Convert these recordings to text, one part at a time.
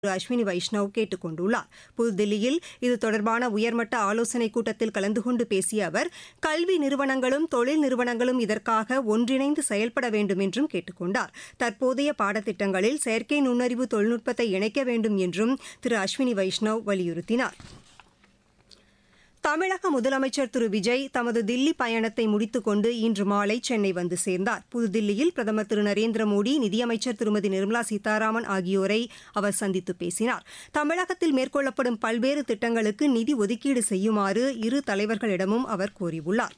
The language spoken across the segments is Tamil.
திரு அஸ்வினி வைஷ்ணவ் கேட்டுக் கொண்டுள்ளார் புதுதில்லியில் இது தொடர்பான உயர்மட்ட ஆலோசனைக் கூட்டத்தில் கலந்து கொண்டு பேசிய அவர் கல்வி நிறுவனங்களும் தொழில் நிறுவனங்களும் இதற்காக ஒன்றிணைந்து செயல்பட வேண்டும் என்றும் கேட்டுக் கொண்டார் தற்போதைய பாடத்திட்டங்களில் செயற்கை நுண்ணறிவு தொழில்நுட்பத்தை இணைக்க வேண்டும் என்றும் திரு அஸ்வினி வைஷ்ணவ் வலியுறுத்தினார் தமிழக முதலமைச்சர் திரு விஜய் தமது தில்லி பயணத்தை முடித்துக் கொண்டு இன்று மாலை சென்னை வந்து சேர்ந்தார் புதுதில்லியில் பிரதமர் திரு நரேந்திர மோடி நிதியமைச்சர் திருமதி நிர்மலா சீதாராமன் ஆகியோரை அவர் சந்தித்து பேசினார் தமிழகத்தில் மேற்கொள்ளப்படும் பல்வேறு திட்டங்களுக்கு நிதி ஒதுக்கீடு செய்யுமாறு இரு தலைவர்களிடமும் அவர் கோரியுள்ளார்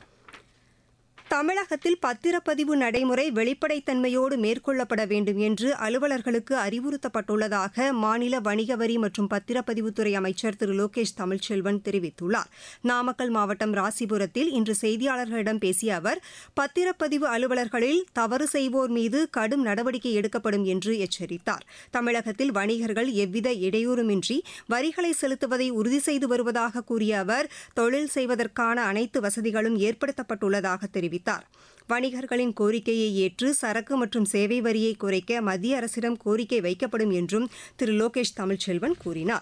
தமிழகத்தில் பத்திரப்பதிவு நடைமுறை வெளிப்படைத்தன்மையோடு மேற்கொள்ளப்பட வேண்டும் என்று அலுவலர்களுக்கு அறிவுறுத்தப்பட்டுள்ளதாக மாநில வணிக வரி மற்றும் பத்திரப்பதிவுத்துறை அமைச்சர் திரு லோகேஷ் தமிழ்ச்செல்வன் தெரிவித்துள்ளார் நாமக்கல் மாவட்டம் ராசிபுரத்தில் இன்று செய்தியாளர்களிடம் பேசிய அவர் பத்திரப்பதிவு அலுவலர்களில் தவறு செய்வோர் மீது கடும் நடவடிக்கை எடுக்கப்படும் என்று எச்சரித்தார் தமிழகத்தில் வணிகர்கள் எவ்வித இடையூறுமின்றி வரிகளை செலுத்துவதை உறுதி செய்து வருவதாக கூறிய அவர் தொழில் செய்வதற்கான அனைத்து வசதிகளும் ஏற்படுத்தப்பட்டுள்ளதாக தெரிவித்தார் தெரிவித்தார் வணிகர்களின் கோரிக்கையை ஏற்று சரக்கு மற்றும் சேவை வரியை குறைக்க மத்திய அரசிடம் கோரிக்கை வைக்கப்படும் என்றும் திரு லோகேஷ் தமிழ்ச்செல்வன் கூறினார்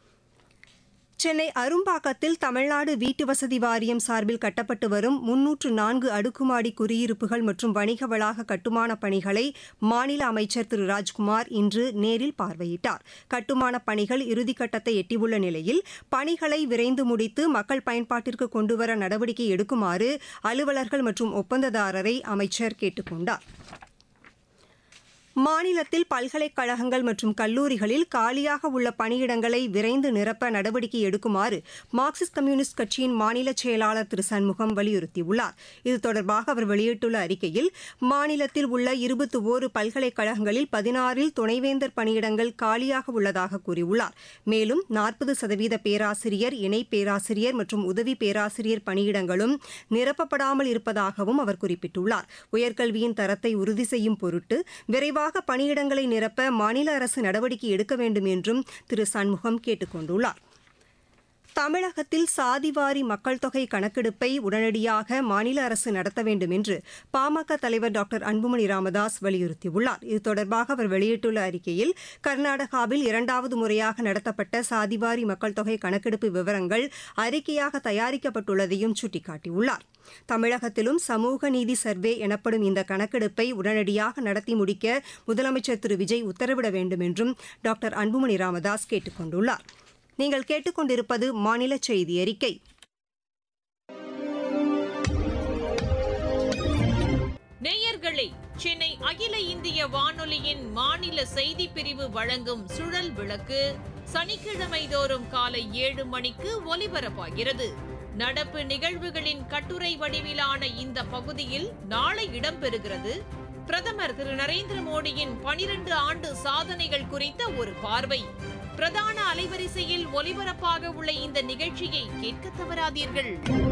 சென்னை அரும்பாக்கத்தில் தமிழ்நாடு வீட்டு வசதி வாரியம் சார்பில் கட்டப்பட்டு வரும் முன்னூற்று நான்கு அடுக்குமாடி குடியிருப்புகள் மற்றும் வணிக வளாக கட்டுமான பணிகளை மாநில அமைச்சர் திரு ராஜ்குமார் இன்று நேரில் பார்வையிட்டார் கட்டுமான பணிகள் இறுதிக்கட்டத்தை எட்டியுள்ள நிலையில் பணிகளை விரைந்து முடித்து மக்கள் பயன்பாட்டிற்கு கொண்டுவர நடவடிக்கை எடுக்குமாறு அலுவலர்கள் மற்றும் ஒப்பந்ததாரரை அமைச்சர் கேட்டுக் கொண்டார் மாநிலத்தில் பல்கலைக்கழகங்கள் மற்றும் கல்லூரிகளில் காலியாக உள்ள பணியிடங்களை விரைந்து நிரப்ப நடவடிக்கை எடுக்குமாறு மார்க்சிஸ்ட் கம்யூனிஸ்ட் கட்சியின் மாநில செயலாளர் திரு சண்முகம் வலியுறுத்தியுள்ளார் இது தொடர்பாக அவர் வெளியிட்டுள்ள அறிக்கையில் மாநிலத்தில் உள்ள இருபத்தி ஓரு பல்கலைக்கழகங்களில் பதினாறில் துணைவேந்தர் பணியிடங்கள் காலியாக உள்ளதாக கூறியுள்ளார் மேலும் நாற்பது சதவீத பேராசிரியர் இணை பேராசிரியர் மற்றும் உதவி பேராசிரியர் பணியிடங்களும் நிரப்பப்படாமல் இருப்பதாகவும் அவர் குறிப்பிட்டுள்ளார் உயர்கல்வியின் தரத்தை உறுதி செய்யும் பொருட்டு விரைவாக விரைவாக பணியிடங்களை நிரப்ப மாநில அரசு நடவடிக்கை எடுக்க வேண்டும் என்றும் திரு சண்முகம் கேட்டுக் கொண்டுள்ளார் தமிழகத்தில் சாதிவாரி மக்கள் தொகை கணக்கெடுப்பை உடனடியாக மாநில அரசு நடத்த வேண்டும் என்று பாமக தலைவர் டாக்டர் அன்புமணி ராமதாஸ் வலியுறுத்தியுள்ளார் இது தொடர்பாக அவர் வெளியிட்டுள்ள அறிக்கையில் கர்நாடகாவில் இரண்டாவது முறையாக நடத்தப்பட்ட சாதிவாரி மக்கள் தொகை கணக்கெடுப்பு விவரங்கள் அறிக்கையாக தயாரிக்கப்பட்டுள்ளதையும் சுட்டிக்காட்டியுள்ளார் தமிழகத்திலும் சமூக நீதி சர்வே எனப்படும் இந்த கணக்கெடுப்பை உடனடியாக நடத்தி முடிக்க முதலமைச்சர் திரு விஜய் உத்தரவிட வேண்டும் என்றும் டாக்டர் அன்புமணி ராமதாஸ் கேட்டுக் கொண்டுள்ளார் நீங்கள் கேட்டுக்கொண்டிருப்பது மாநில செய்தி அறிக்கை நேயர்களே சென்னை அகில இந்திய வானொலியின் மாநில செய்தி பிரிவு வழங்கும் சுழல் விளக்கு சனிக்கிழமை தோறும் காலை ஏழு மணிக்கு ஒலிபரப்பாகிறது நடப்பு நிகழ்வுகளின் கட்டுரை வடிவிலான இந்த பகுதியில் நாளை இடம்பெறுகிறது பிரதமர் திரு நரேந்திர மோடியின் பனிரண்டு ஆண்டு சாதனைகள் குறித்த ஒரு பார்வை பிரதான அலைவரிசையில் ஒலிபரப்பாக உள்ள இந்த நிகழ்ச்சியை கேட்க தவறாதீர்கள்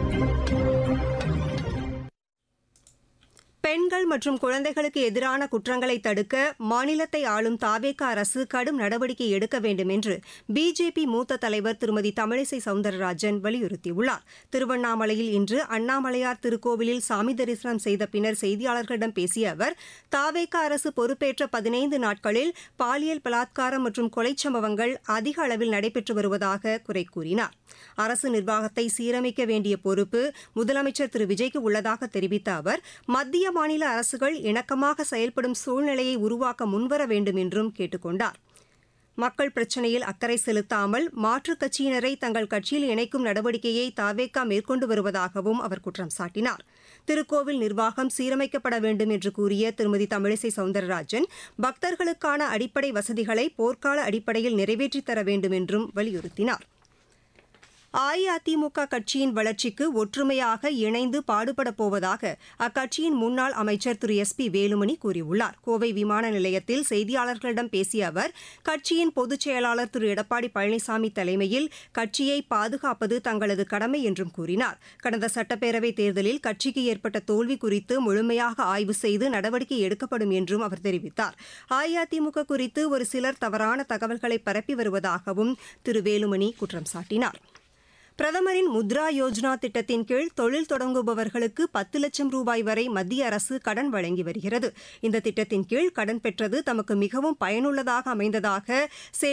பெண்கள் மற்றும் குழந்தைகளுக்கு எதிரான குற்றங்களை தடுக்க மாநிலத்தை ஆளும் தாவேக அரசு கடும் நடவடிக்கை எடுக்க வேண்டும் என்று பிஜேபி மூத்த தலைவர் திருமதி தமிழிசை சவுந்தரராஜன் வலியுறுத்தியுள்ளார் திருவண்ணாமலையில் இன்று அண்ணாமலையார் திருக்கோவிலில் சாமி தரிசனம் செய்த பின்னர் செய்தியாளர்களிடம் பேசிய அவர் தாவேக அரசு பொறுப்பேற்ற பதினைந்து நாட்களில் பாலியல் பலாத்காரம் மற்றும் கொலை சம்பவங்கள் அதிக அளவில் நடைபெற்று வருவதாக குறை கூறினார் அரசு நிர்வாகத்தை சீரமைக்க வேண்டிய பொறுப்பு முதலமைச்சர் திரு விஜய்க்கு உள்ளதாக தெரிவித்த அவர் மத்திய மாநில அரசுகள் இணக்கமாக செயல்படும் சூழ்நிலையை உருவாக்க முன்வர வேண்டும் என்றும் கேட்டுக் கொண்டார் மக்கள் பிரச்சினையில் அக்கறை செலுத்தாமல் மாற்றுக் கட்சியினரை தங்கள் கட்சியில் இணைக்கும் நடவடிக்கையை தாவேக்கா மேற்கொண்டு வருவதாகவும் அவர் குற்றம் சாட்டினார் திருக்கோவில் நிர்வாகம் சீரமைக்கப்பட வேண்டும் என்று கூறிய திருமதி தமிழிசை சவுந்தரராஜன் பக்தர்களுக்கான அடிப்படை வசதிகளை போர்க்கால அடிப்படையில் நிறைவேற்றித் தர வேண்டும் என்றும் வலியுறுத்தினார் அஇஅதிமுக கட்சியின் வளர்ச்சிக்கு ஒற்றுமையாக இணைந்து பாடுபடப் போவதாக அக்கட்சியின் முன்னாள் அமைச்சர் திரு எஸ் பி வேலுமணி கூறியுள்ளார் கோவை விமான நிலையத்தில் செய்தியாளர்களிடம் பேசிய அவர் கட்சியின் பொதுச் செயலாளர் திரு எடப்பாடி பழனிசாமி தலைமையில் கட்சியை பாதுகாப்பது தங்களது கடமை என்றும் கூறினார் கடந்த சட்டப்பேரவைத் தேர்தலில் கட்சிக்கு ஏற்பட்ட தோல்வி குறித்து முழுமையாக ஆய்வு செய்து நடவடிக்கை எடுக்கப்படும் என்றும் அவர் தெரிவித்தார் அஇஅதிமுக குறித்து ஒரு சிலர் தவறான தகவல்களை பரப்பி வருவதாகவும் திரு வேலுமணி குற்றம் சாட்டினார் பிரதமரின் முத்ரா யோஜனா திட்டத்தின் கீழ் தொழில் தொடங்குபவர்களுக்கு பத்து லட்சம் ரூபாய் வரை மத்திய அரசு கடன் வழங்கி வருகிறது இந்த திட்டத்தின் கீழ் கடன் பெற்றது தமக்கு மிகவும் பயனுள்ளதாக அமைந்ததாக